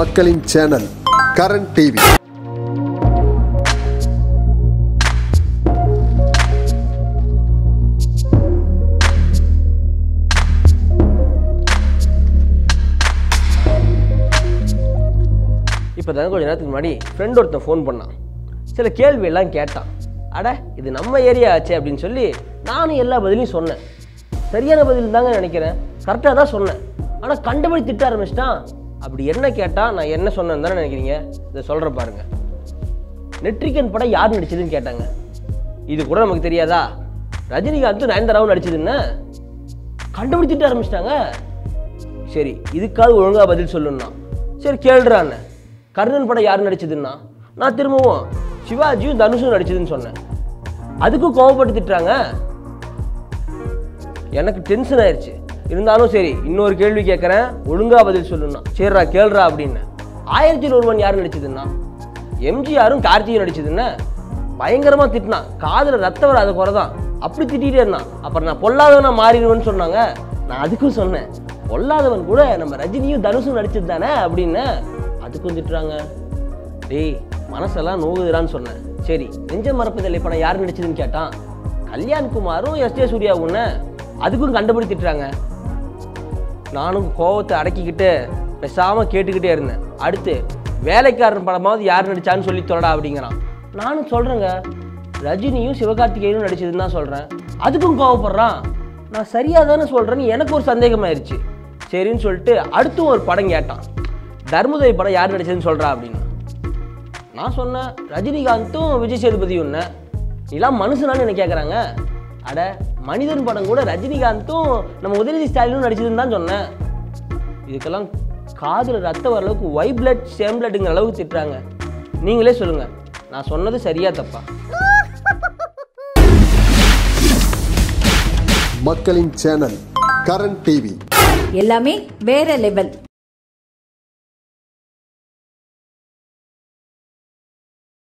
மக்களின் channel Karan TV இப்போ தான் கொஞ்ச நேரத்துக்கு முன்னாடி ஃப்ரெண்ட் ஒருத்தன் ஃபோன் பண்ணான் சில கேள்வி எல்லாம் கேட்டான் அட இது நம்ம ஏரியா ஆச்சே அப்படின்னு சொல்லி நானும் எல்லா பதிலையும் சொன்னேன் சரியான பதில் தாங்க நினைக்கிறேன் கரெக்டாக தான் சொன்னேன் ஆனால் கண்டபடி திட்ட ஆரம்பிச்சிட்டான் அப்படி என்ன கேட்டால் நான் என்ன சொன்னேன்னு தானே நினைக்கிறீங்க இதை சொல்கிற பாருங்க நெட்ரிகன் படம் யார் நடிச்சதுன்னு கேட்டாங்க இது கூட நமக்கு தெரியாதா ரஜினிகாந்தும் நயன்தாராவும் நடிச்சதுன்னு கண்டுபிடி திட்ட ஆரம்பிச்சிட்டாங்க சரி இதுக்காவது ஒழுங்கா பதில் சொல்லணும்னா சரி கேள்றான்னு கர்ணன் படம் யார் நடிச்சதுன்னா நான் திரும்பவும் சிவாஜியும் தனுஷும் நடிச்சதுன்னு சொன்னேன் அதுக்கும் கோவப்பட்டு திட்டுறாங்க எனக்கு டென்ஷன் ஆயிடுச்சு இருந்தாலும் சரி இன்னொரு கேள்வி கேட்குறேன் ஒழுங்கா பதில் சொல்லணும்னா சரிடா கேள்றா அப்படின்னு ஆயிரத்தி ஒருவன் யார் நடிச்சதுன்னா எம்ஜிஆரும் கார்த்தியும் நடிச்சதுன்னு பயங்கரமா திட்டினான் காதுல ரத்த வராத குறை தான் அப்படி திட்டிகிட்டே இருந்தான் அப்புறம் நான் பொல்லாதவனா மாறிடுவேன்னு சொன்னாங்க நான் அதுக்கும் சொன்னேன் பொல்லாதவன் கூட நம்ம ரஜினியும் தனுஷும் நடிச்சது தானே அப்படின்னு அதுக்கும் திட்டுறாங்க டேய் மனசெல்லாம் நோகுதுடான்னு சொன்னேன் சரி நெஞ்ச மறப்பதில்லை படம் யார் நடிச்சதுன்னு கேட்டான் கல்யாண்குமாரும் எஸ் ஜே சூர்யா உன்ன அதுக்கும் கண்டுபிடி திட்டுறாங்க நானும் கோவத்தை அடக்கிக்கிட்டு பேசாம கேட்டுக்கிட்டே இருந்தேன் அடுத்து வேலைக்காரன் படமாவது யார் நடிச்சான்னு சொல்லி சொல்லடா அப்படிங்கிறான் நானும் சொல்றேங்க ரஜினியும் சிவகார்த்திகேயனும் நடிச்சதுன்னு தான் சொல்றேன் அதுக்கும் கோவப்படுறான் நான் சரியா தானே சொல்றேன்னு எனக்கு ஒரு சந்தேகமாயிருச்சு சரின்னு சொல்லிட்டு அடுத்தும் ஒரு படம் கேட்டான் தர்மதுரை படம் யார் நடிச்சதுன்னு சொல்றா அப்படின்னு நான் சொன்னேன் ரஜினிகாந்தும் விஜய் சேதுபதி ஒன்று நீலாம் மனுஷனான்னு என்ன கேட்குறாங்க அட மனிதன் படம் கூட ரஜினிகாந்தும் நம்ம உதயநிதி ஸ்டாலினும் நடிச்சதுன்னு தான் சொன்னேன் இதுக்கெல்லாம் காதில் ரத்தம் வர அளவுக்கு ஒய் பிளட் சேம் பிளட்டுங்கிற அளவுக்கு திட்டுறாங்க நீங்களே சொல்லுங்க நான் சொன்னது சரியா தப்பா மக்களின் சேனல் கரண் டிவி எல்லாமே வேற லெவல்